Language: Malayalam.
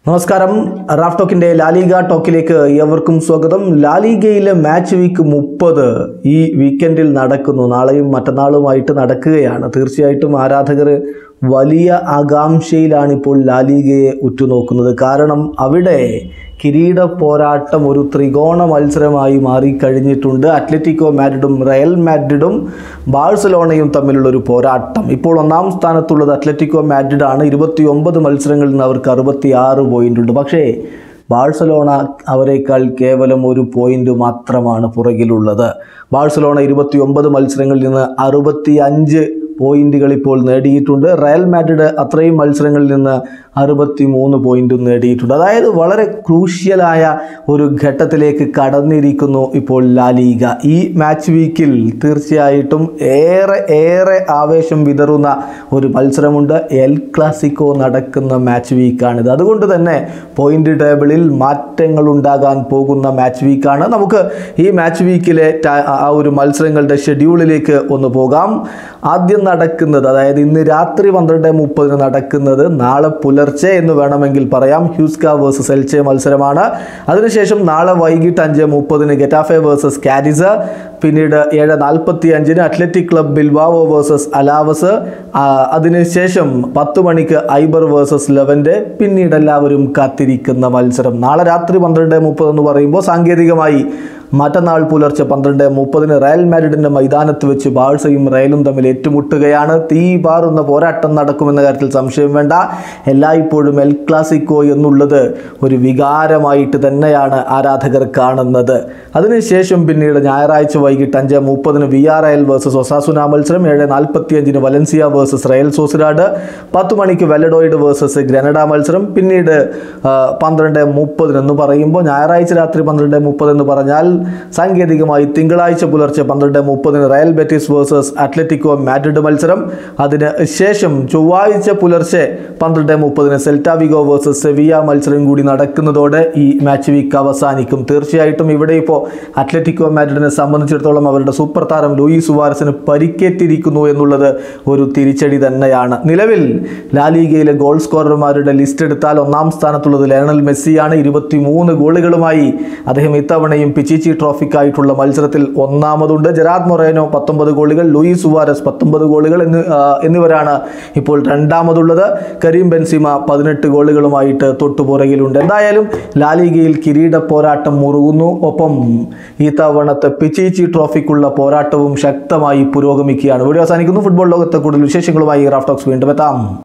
നമസ്കാരം റാഫ് ടോക്കിന്റെ ലാലിഗ ടോക്കിലേക്ക് ഏവർക്കും സ്വാഗതം ലാലിഗയിലെ മാച്ച് വീക്ക് മുപ്പത് ഈ വീക്കെൻഡിൽ നടക്കുന്നു നാളെയും മറ്റന്നാളുമായിട്ട് നടക്കുകയാണ് തീർച്ചയായിട്ടും ആരാധകർ വലിയ ആകാംക്ഷയിലാണ് ഇപ്പോൾ ലാലിഗയെ ഉറ്റുനോക്കുന്നത് കാരണം അവിടെ കിരീട പോരാട്ടം ഒരു ത്രികോണ മത്സരമായി മാറിക്കഴിഞ്ഞിട്ടുണ്ട് അത്ലറ്റിക്കോ മാഡ്രിഡും റയൽ മാഡ്രിഡും ബാഴ്സലോണയും തമ്മിലുള്ള ഒരു പോരാട്ടം ഇപ്പോൾ ഒന്നാം സ്ഥാനത്തുള്ളത് അത്ലറ്റിക്കോ മാഡ്രിഡ് ആണ് ഇരുപത്തി ഒമ്പത് മത്സരങ്ങളിൽ നിന്ന് അവർക്ക് അറുപത്തി ആറ് പോയിന്റ് ഉണ്ട് പക്ഷേ ബാഴ്സലോണ അവരെക്കാൾ കേവലം ഒരു പോയിന്റ് മാത്രമാണ് പുറകിലുള്ളത് ബാഴ്സലോണ ഇരുപത്തി ഒമ്പത് മത്സരങ്ങളിൽ നിന്ന് അറുപത്തി അഞ്ച് പോയിന്റുകൾ ഇപ്പോൾ നേടിയിട്ടുണ്ട് റയൽ മാഡ്രിഡ് അത്രയും മത്സരങ്ങളിൽ നിന്ന് അറുപത്തി മൂന്ന് പോയിന്റും നേടിയിട്ടുണ്ട് അതായത് വളരെ ക്രൂഷ്യലായ ഒരു ഘട്ടത്തിലേക്ക് കടന്നിരിക്കുന്നു ഇപ്പോൾ ലാലീഗ ഈ മാച്ച് വീക്കിൽ തീർച്ചയായിട്ടും ഏറെ ഏറെ ആവേശം വിതറുന്ന ഒരു മത്സരമുണ്ട് എൽ ക്ലാസിക്കോ നടക്കുന്ന മാച്ച് വീക്കാണിത് അതുകൊണ്ട് തന്നെ പോയിന്റ് ടേബിളിൽ മാറ്റങ്ങൾ ഉണ്ടാകാൻ പോകുന്ന മാച്ച് വീക്കാണ് നമുക്ക് ഈ മാച്ച് വീക്കിലെ ട- ആ ഒരു മത്സരങ്ങളുടെ ഷെഡ്യൂളിലേക്ക് ഒന്ന് പോകാം ആദ്യം നടക്കുന്നത് അതായത് ഇന്ന് രാത്രി പന്ത്രണ്ട് മുപ്പതിന് നടക്കുന്നത് നാളെ പുലർച്ചെ എന്ന് വേണമെങ്കിൽ പറയാം ഹ്യൂസ്ക വേഴ്സസ് എൽച്ചെ മത്സരമാണ് അതിനുശേഷം നാളെ വൈകിട്ട് അഞ്ച് മുപ്പതിന് ഗെറ്റാഫെ വേഴ്സസ് കാരിസ പിന്നീട് ഏഴ് നാൽപ്പത്തി അഞ്ചിന് Athletic Club Bilbao versus Alaves ആ, അതിനുശേഷം പത്ത് മണിക്ക് ഐബർ വേഴ്സസ് ലെവൻ്റെ പിന്നീട് എല്ലാവരും കാത്തിരിക്കുന്ന മത്സരം നാളെ രാത്രി പന്ത്രണ്ട് മുപ്പത് എന്ന് പറയുമ്പോൾ സാങ്കേതികമായി മറ്റന്നാൾ പുലർച്ചെ പന്ത്രണ്ട് മുപ്പതിന് റയൽ മാഡ്രിഡിന്റെ മൈതാനത്ത് വെച്ച് ബാഴ്സയും റയലും തമ്മിൽ ഏറ്റുമുട്ടുകയാണ് തീ പാറുന്ന പോരാട്ടം നടക്കുമെന്ന കാര്യത്തിൽ സംശയം വേണ്ട എല്ലായ്പ്പോഴും എൽ ക്ലാസിക്കോ എന്നുള്ളത് ഒരു വികാരമായിട്ട് തന്നെയാണ് ആരാധകർ കാണുന്നത് അതിനുശേഷം പിന്നീട് ഞായറാഴ്ച വൈകിട്ട് അഞ്ച് മുപ്പതിന് V R L versus Osasuna മത്സരം ഏഴ് നാൽപ്പത്തി അഞ്ചിന് വലൻസിയ വേഴ്സസ് റയൽ സോസിഡാഡ് പത്ത് മണിക്ക് വെലഡോയിഡ് വേഴ്സസ് ഗ്രനഡ മത്സരം പിന്നീട് ആ, പന്ത്രണ്ട് മുപ്പതിന് എന്ന് പറയുമ്പോൾ ഞായറാഴ്ച രാത്രി പന്ത്രണ്ട് മുപ്പത് എന്ന് പറഞ്ഞാൽ സാങ്കേതികമായി തിങ്കളാഴ്ച പുലർച്ചെ പന്ത്രണ്ട് മുപ്പതിന് Real Betis versus Atletico Madrid മത്സരം അതിന് ശേഷം ചൊവ്വാഴ്ച പുലർച്ചെ പന്ത്രണ്ട് മുപ്പതിന് സെൽറ്റാവിഗോ വേഴ്സസ് സെവിയ മത്സരം കൂടി നടക്കുന്നതോടെ ഈ മാച്ച് വീക്ക് അവസാനിക്കും തീർച്ചയായിട്ടും ഇവിടെ ഇപ്പോൾ അത്ലറ്റിക്കോ മാഡ്രിഡിനെ സംബന്ധിച്ചിടത്തോളം അവരുടെ സൂപ്പർ താരം ലൂയി സുവാരസിന് പരിക്കേറ്റിരിക്കുന്നു എന്നുള്ളത് ഒരു തിരിച്ചടി തന്നെയാണ് നിലവിൽ ലാലീഗയിലെ ഗോൾ സ്കോറർമാരുടെ ലിസ്റ്റ് എടുത്താൽ ഒന്നാം സ്ഥാനത്തുള്ളത് ലയണൽ മെസ്സിയാണ് ഇരുപത്തി മൂന്ന് ഗോളുകളുമായി അദ്ദേഹം ഇത്തവണയും പിച്ചിച്ചി ട്രോഫിക്കായിട്ടുള്ള മത്സരത്തിൽ ഒന്നാമതുണ്ട് ജെറാദ് മൊറേനോ പത്തൊമ്പത് ഗോളുകൾ ലൂയി സുവാരസ് പത്തൊമ്പത് ഗോളുകൾ എന്നി ആ, എന്നിവരാണ് ഇപ്പോൾ രണ്ടാമതുള്ളത് കരീം ബെൻസിമ പതിനെട്ട് ഗോളുകളുമായിട്ട് തൊട്ടുപുറകിലുണ്ട് എന്തായാലും ലാലിഗയിൽ കിരീട പോരാട്ടം മുറുകുന്നു ഒപ്പം ഈ തവണത്തെ പിച്ചിച്ചി ട്രോഫിക്കുള്ള പോരാട്ടവും ശക്തമായി പുരോഗമിക്കുകയാണ് വീഡിയോ അവസാനിക്കുന്നു ഫുട്ബോൾ ലോകത്തെ കൂടുതൽ വിശേഷങ്ങളുമായി റാഫ്റ്റോക്സ് വീണ്ടും എത്താം